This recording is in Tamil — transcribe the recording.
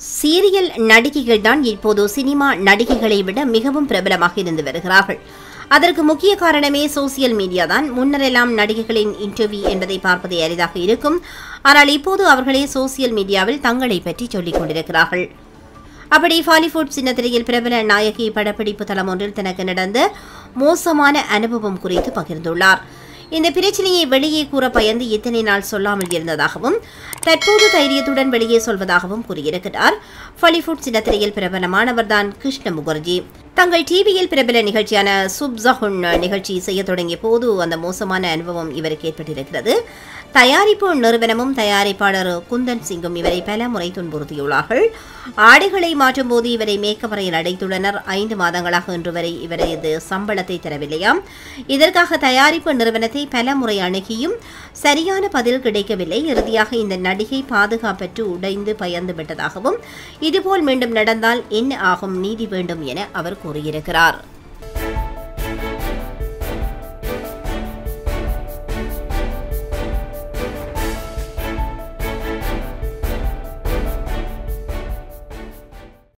சீரியல் நடிகைகள் தான் இப்போது சினிமா நடிகைகளை விட மிகவும் பிரபலமாக இருந்து வருகிறார்கள் அதற்கு முக்கிய காரணமே சோசியல் மீடியா தான் முன்னரெல்லாம் நடிகைகளின் இன்டர்வியூ என்பதை பார்ப்பது அரிதாக இருக்கும் ஆனால் இப்போது அவர்களே சோசியல் மீடியாவில் தங்களை பற்றி சொல்லிக் கொண்டிருக்கிறார்கள் அப்படி பாலிவுட் சின்னத்திரையில் பிரபல நாயகி படப்பிடிப்பு தளம் ஒன்றில் தனக்கு நடந்த மோசமான அனுபவம் குறித்து பகிர்ந்துள்ளார் இந்த பிரச்சனையை வெளியே கூற பயந்து இத்தனை நாள் சொல்லாமல் இருந்ததாகவும் தற்போது தைரியத்துடன் வெளியே சொல்வதாகவும் கூறியிருக்கிறார் பாலிவுட் சின்னத்திரையில் பிரபலமானவர்தான் கிருஷ்ண முகர்ஜி தங்கள் டிவியில் பிரபல நிகழ்ச்சியான சுப்சஹுன் நிகழ்ச்சி செய்ய தொடங்கிய போது அந்த மோசமான அனுபவம் இவருக்கு ஏற்பட்டிருக்கிறது தயாரிப்பு நிறுவனமும் தயாரிப்பாளர் குந்தன் சிங்கும் இவரை பல முறை துன்புறுத்தியுள்ளார்கள் ஆடைகளை மாற்றும் போது இவரை மேக்கவரையில் அடைத்துள்ளனர் ஐந்து மாதங்களாக இன்று வரை இவரது சம்பளத்தை தரவில்லையாம் இதற்காக தயாரிப்பு நிறுவனத்தை பல முறை அணுகியும் சரியான பதில் கிடைக்கவில்லை இறுதியாக இந்த நடிகை பாதுகாப்பற்று உடைந்து பயந்து விட்டதாகவும் இதுபோல் மீண்டும் நடந்தால் என்ன ஆகும் நீதி வேண்டும் என அவர் கூறியிருக்கிறார்